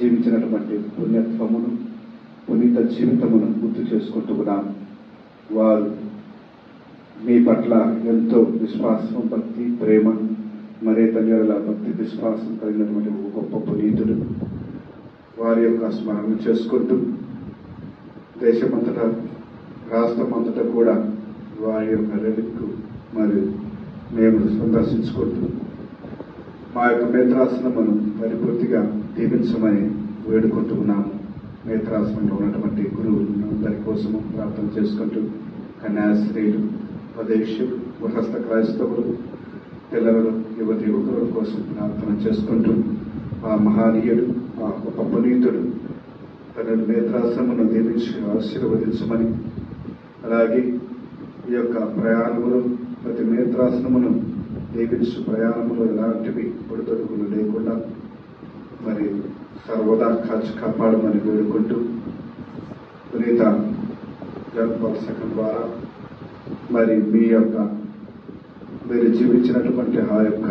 జీవించినటువంటి పుణ్యత్వమును పునీత జీవితమును గుర్తు చేసుకుంటూ ఉన్నాం వారు మీ పట్ల ఎంతో విశ్వాసం భక్తి ప్రేమ మరే తల్లిల భక్తి విశ్వాసం కలిగినటువంటి ఒక గొప్ప పునీతుడు వారి యొక్క స్మరణ చేసుకుంటూ దేశమంతటా రాష్ట్రమంతటా కూడా వారి యొక్క రెలిక్కు మరియు మేము సందర్శించుకుంటూ మా యొక్క నేత్రాసనమును పరిపూర్తిగా దీవించమని వేడుకుంటున్నాము నేత్రాసనంలో ఉన్నటువంటి గురువులు అందరి కోసము ప్రార్థన చేసుకుంటూ కన్యాశ్రీలు ఉపదేశులు గృహస్థ క్రైస్తవులు పిల్లలు యువతి యువకుల కోసం ప్రార్థన చేసుకుంటూ ఆ మహానీయుడు ఆ గొప్ప పునీతుడు తన నేత్రాశ్రమను దీవించి ఆశీర్వదించమని అలాగే ఈ యొక్క ప్రయాణములు ప్రతి నేత్రాసనమును దీవించు ప్రయాణములు ఎలాంటివి పొడిదొడుకులు లేకుండా మరి సర్వదా కాచి కాపాడమని వేడుకుంటూ పునీత జన్మోత్సకం ద్వారా మరి మీ యొక్క మీరు జీవించినటువంటి ఆ యొక్క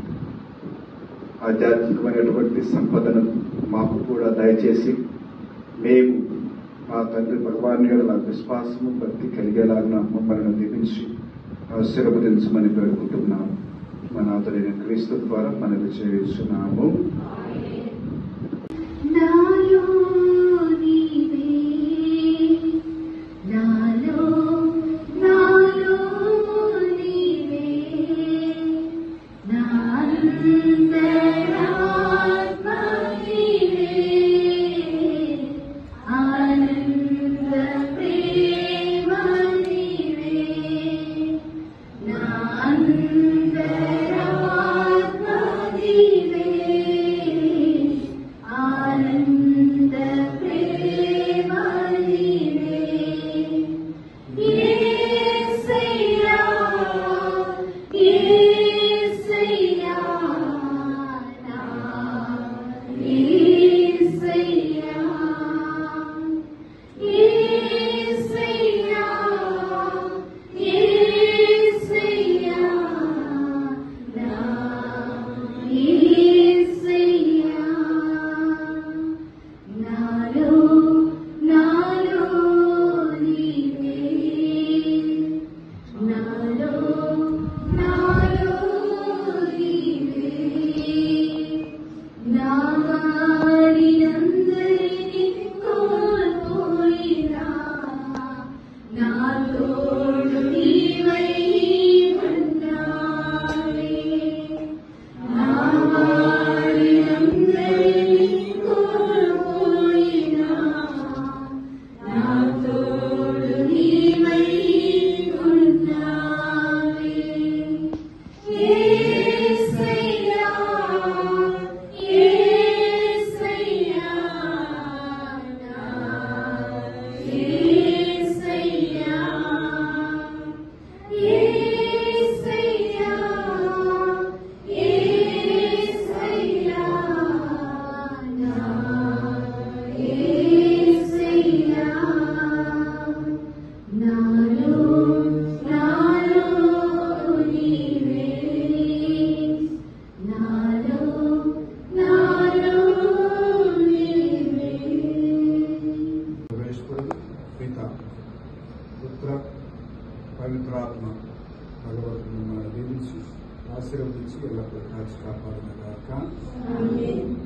ఆధ్యాత్మికమైనటువంటి సంపదను మాకు కూడా దయచేసి మేము మా తండ్రి భగవాన్ యొక్క విశ్వాసము భక్తి కలిగేలాగా మమ్మల్ని దీవించి ఆశీర్వదించమని వేడుకుంటున్నాము మన అతడైన క్రీస్తు ద్వారా మనవి చేస్తున్నాము నాలో నీవే నాలో నాలో నీవే నాంతరాత్మ నీవే ఆనంద ప్రేమ నీవే నాంతరాత్మ నీవే ఆనంద ప్రేమ నీవే యేసయ్యా యేసయ్యా నా యేసయ్యా యేసయ్యా యేసయ్యా నా యేసయ్యా నాలో నాలో నీవే నాలో నాలో నీవే నా వారినందరినీ కోల్పోయినా నా తోడు నీవై ఉన్నావే నా వారినందరినీ కోల్పోయినా నా తోడు నీవై ఉన్నావే యేసయ్యా యేసయ్యా నా యేసయ్యా యేసయ్యా యేసయ్యా నా యేసయ్యా నాలో నాలో నీవే నాలో నాలో నీవే సర్వేశ్వరుడు పిత పుత్ర పవిత్రాత్మ భగవంతుని మిమ్మల్ని దీవించి ఆశీర్వదించి ఎల్లప్పుడూ కాచి కాపాడిన గాక ఆమేన్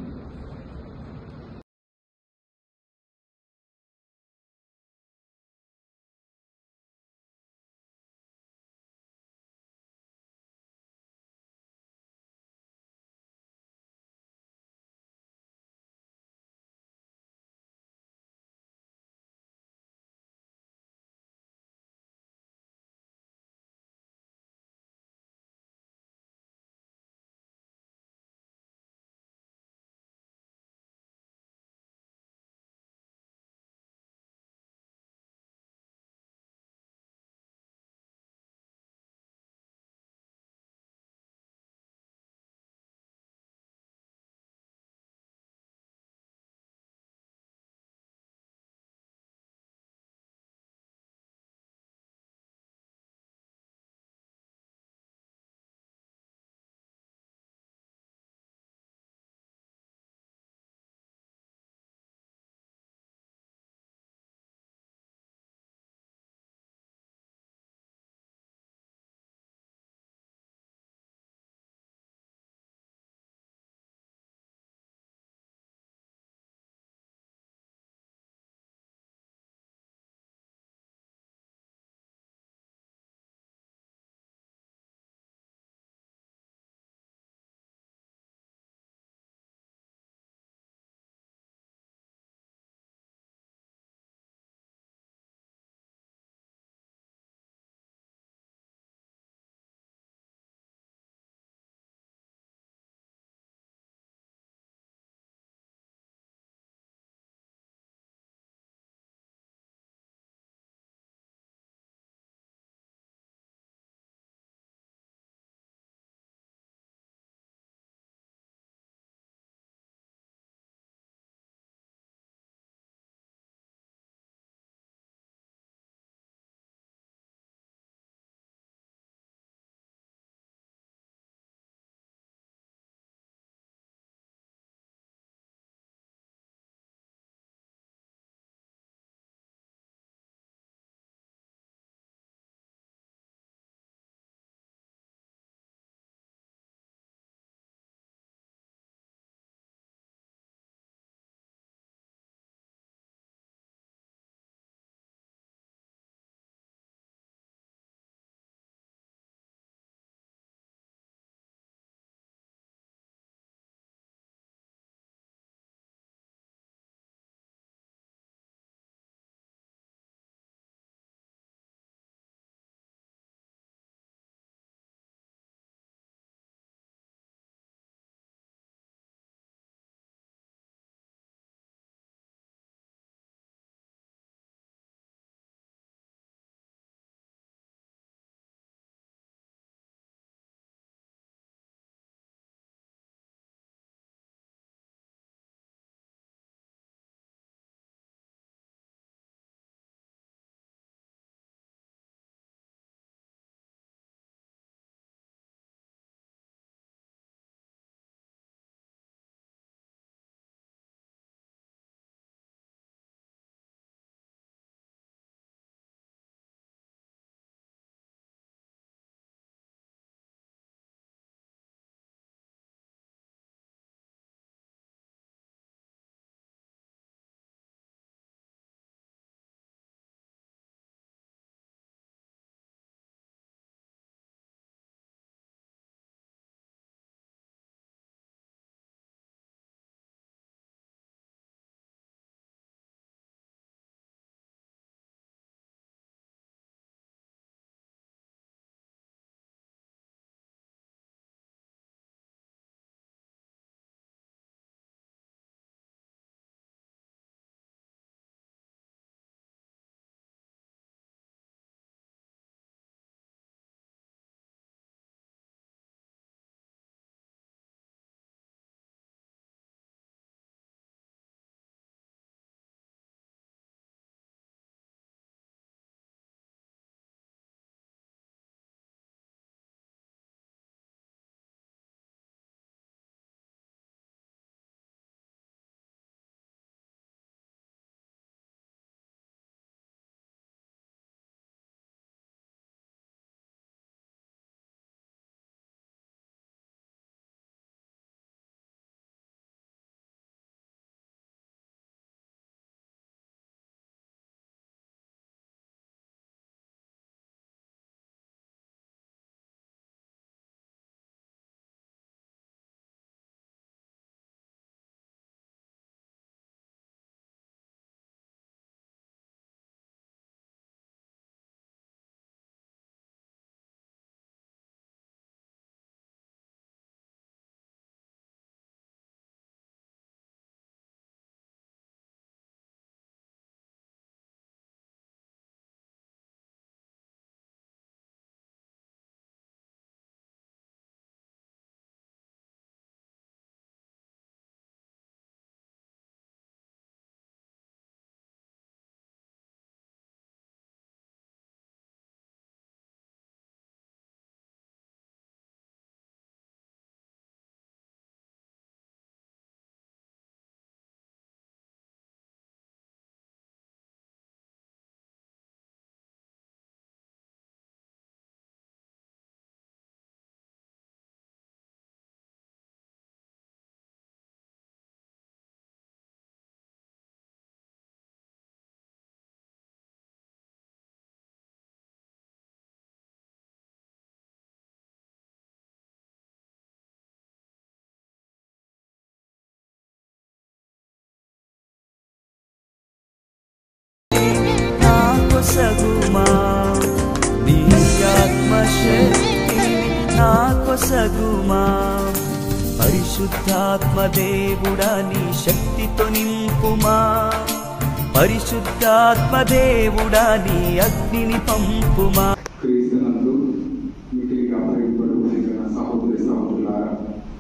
కొసగుమా నీ ఆత్మశక్తిని నా కొసగుమా పరిశుద్ధాత్మ దేవుడా నీ శక్తితో నింపుమా పరిశుద్ధాత్మ దేవుడా నీ అగ్నిని పంపుమా క్రీస్తునందు మిగిలిగా ప్రేమపడుతున్న సహోదరి సహోదరులారా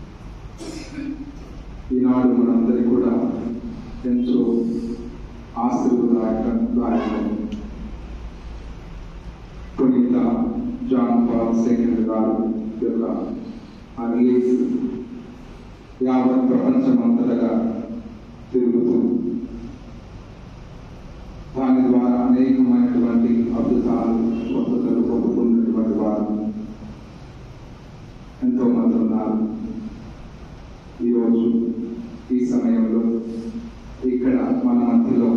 ఈనాడు మనందరి కూడా ఎంతో ఆశీర్వదాయకం పునీత జాన్ పాల్ సెకండ్ గారు యొక్క ఆ రిలీజ్ యావత్ ప్రపంచమంతటగా తిరుగుతూ దాని ద్వారా అనేకమైనటువంటి అద్భుతాలు స్వస్థతలు పొందుకున్నటువంటి వారు ఎంతో మంది ఉన్నారు ఈరోజు ఈ సమయంలో ఇక్కడ మన మధ్యలో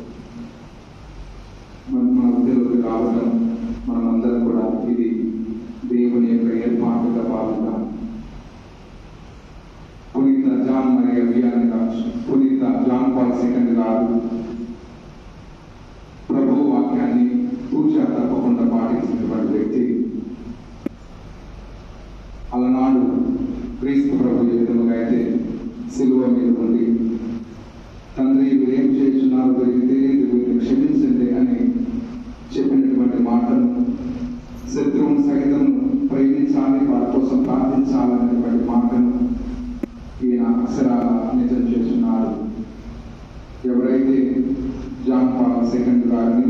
మన మధ్యలోకి రావడం మనమందరం కూడా ఇది దేవుని యొక్క ఏర్పాటుగా భావిద్దాం పునీత జాన్ మరియ వియాని గారు పునీత జాన్ పాల్ సెకండ్ గారు ప్రభు వాక్యాన్ని తూచా తప్పకుండా పాటించినటువంటి వ్యక్తి అలనాడు క్రీస్తు ప్రభు ఏ విధముగా అయితే సిలువ మీద ఉండి తండ్రి వీరు ఏం చేస్తున్నారు వీరికి తెలియదు వీరిని క్షమించండి అని చెప్పినటువంటి మాటను శత్రువును సైతం ప్రేమించాలి వారి కోసం ప్రార్థించాలనేటువంటి మాటను ఈయన అక్షరాల నిజం చేస్తున్నారు ఎవరైతే జాన్ పాల్ సెకండ్ గారిని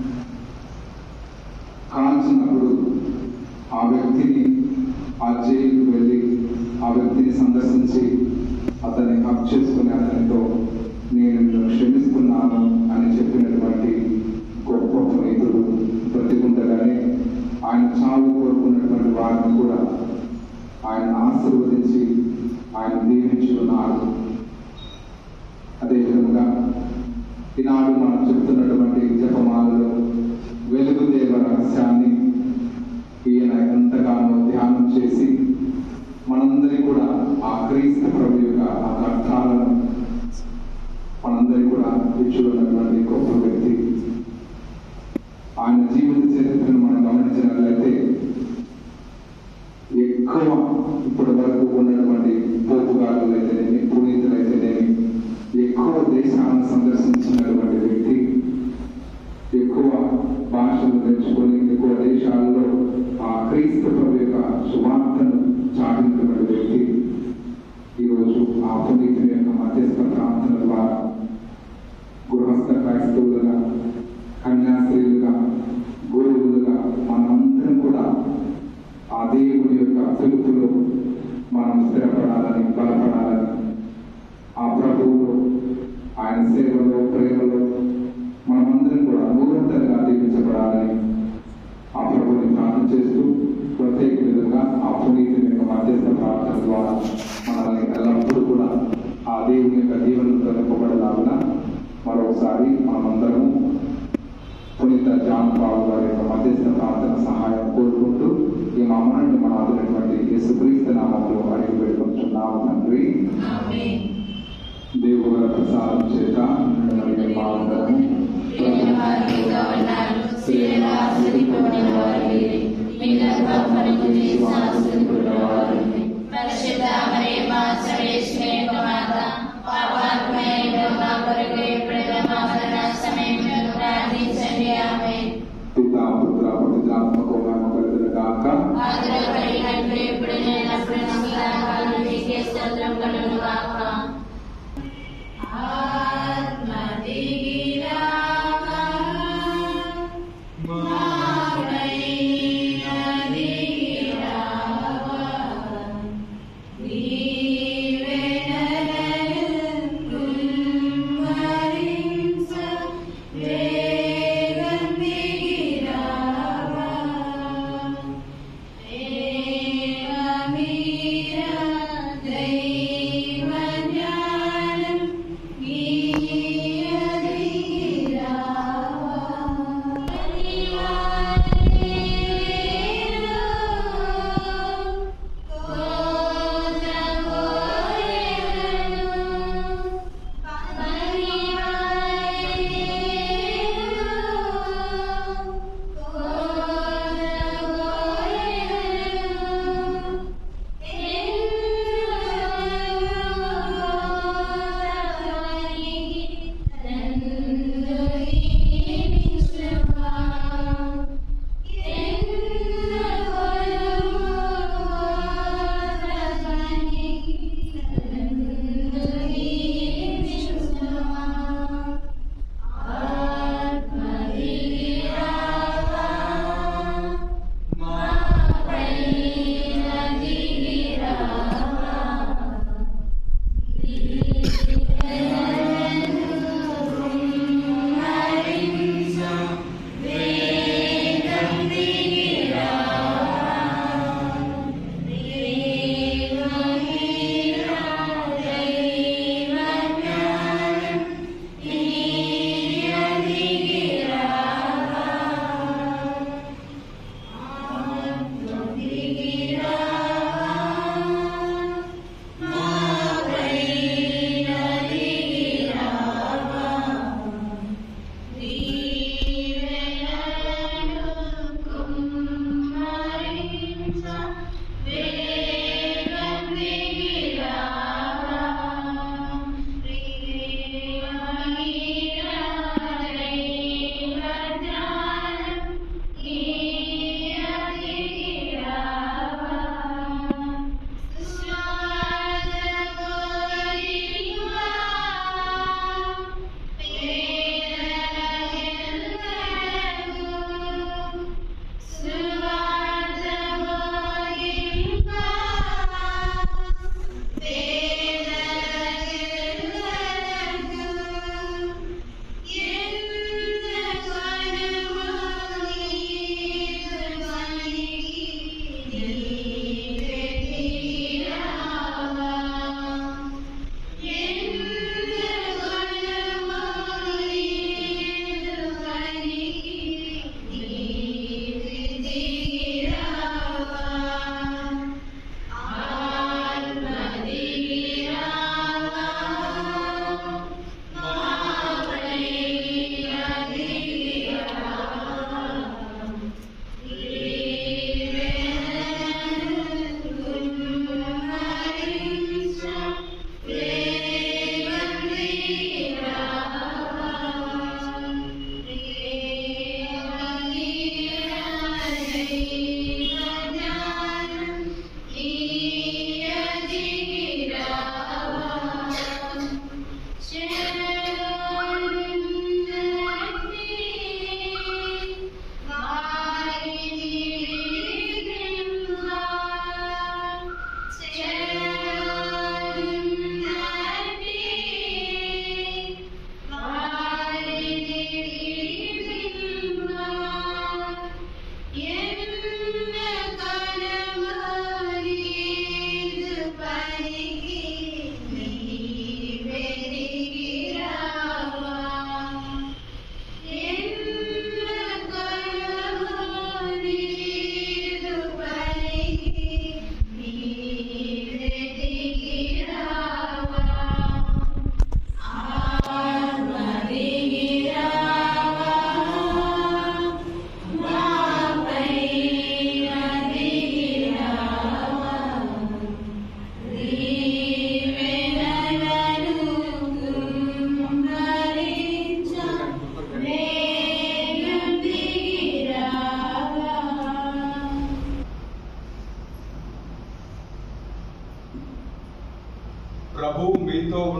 కాల్చినప్పుడు ఆ వ్యక్తిని ఆ జైలుకు వెళ్ళి ఆ వ్యక్తిని సందర్శించి అతన్ని హక్ చేసుకుని అతనితో నేను నిన్ను క్షమిస్తున్నాను అని చెప్పినటువంటి గొప్ప పునీతుడు బ్రతికుండగానే ఆయన చావు కోరుకున్నటువంటి వారిని కూడా ఆయన ఆశీర్వదించి ఆయన దీవించి ఉన్నారు అదేవిధంగా ఈనాడు మనం చెప్తున్నటువంటి జపమాలలో వెలుగు దేవ రహస్యాన్ని ఈయన ఎంతగానో ధ్యానం చేసి మనందరి కూడా ఆ క్రీస్తు ప్రభు యొక్క ఆ అర్థాలను మనందరి కూడా ఇచ్చుకున్నటువంటి గొప్ప వ్యక్తి ఆయన జీవిత చరిత్రను మనం గమనించినట్లయితే ఎక్కువ ఇప్పటి వరకు ఉన్నటువంటి పోపుగాళ్ళు అయితేనేమి పునీతులు అయితేనేమి ఎక్కువ దేశాలను సందర్శించినటువంటి వ్యక్తి ఎక్కువ భాషలు నేర్చుకొని ఎక్కువ దేశాల్లో ఆ క్రీస్తు ప్రభు యొక్క సువార్తను చాటినటువంటి వ్యక్తి ఈరోజు ఆ పునీతుని యొక్క మధ్యస్థ ప్రార్థన ద్వారా గృహస్థ క్రైస్తవులుగా కన్యాస్త్రీలుగా గురువులుగా మనందరం కూడా ఆ దేవుని యొక్క పిలుపులో మనం స్థిరపడాలని బలపడాలని ఆ ప్రభువులో ఆయన సేవలో ప్రేమలో మనమందరం కూడా నూరంతరంగా దీవించబడాలని ఆ ప్రభుని ప్రార్థన చేస్తూ ప్రత్యేక విధంగా ఆ పునీతిని యొక్క మధ్యస్థ ప్రార్థన ద్వారా మనల్ని ఎల్లప్పుడూ కూడా ఆ దేవుని యొక్క దీవెనతో నింపబడలాగున మరొకసారి మనమందరము పునీత జాన్ పాల్ గారి యొక్క మధ్యస్థ ప్రార్థన సహాయం కోరుకుంటూ ఈ మమ్మల్ని మన ఆదినటువంటి యేసుక్రీస్తు నామంలో అడిగి పెట్టుకుంటున్నాము తండ్రి దేవుల ప్రసాదం చేత మరియు మా అందరము పరిశుద్ధ మరియమ్మ సర్వేశ్వరి యొక్క మాత పాపాత్మైన మా కొరకు ఎప్పుడైనా మా మరణ సమయంలో ప్రార్థించండి ఆమె పితా పుత్ర పవిత్రాత్మకంగా కలిగిన కాక ఆదరణ కలిగినట్లు ఎప్పుడు నేనప్పుడు నమ్మకాలు నీకే స్తోత్రం కలుగును గాక ఆత్మ దిగిరాగా వేగం దిగిరావా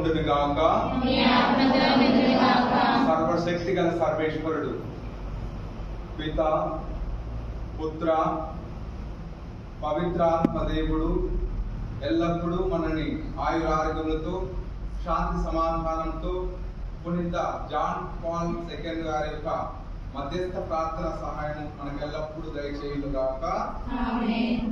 ఉండును గాక మీ ఆత్మతో నిండుగాక సర్వశక్తి గల సర్వేశ్వరుడు పిత పుత్ర పవిత్రాత్మ దేవుడు ఎల్లప్పుడూ మనని ఆయురారోగ్యములతో శాంతి సమాధానంతో పునీత జాన్ పాల్ సెకండ్ గారి యొక్క మధ్యస్థ ప్రార్థన సహాయం మనకు ఎల్లప్పుడూ దయచేయుగాక ఆమేన్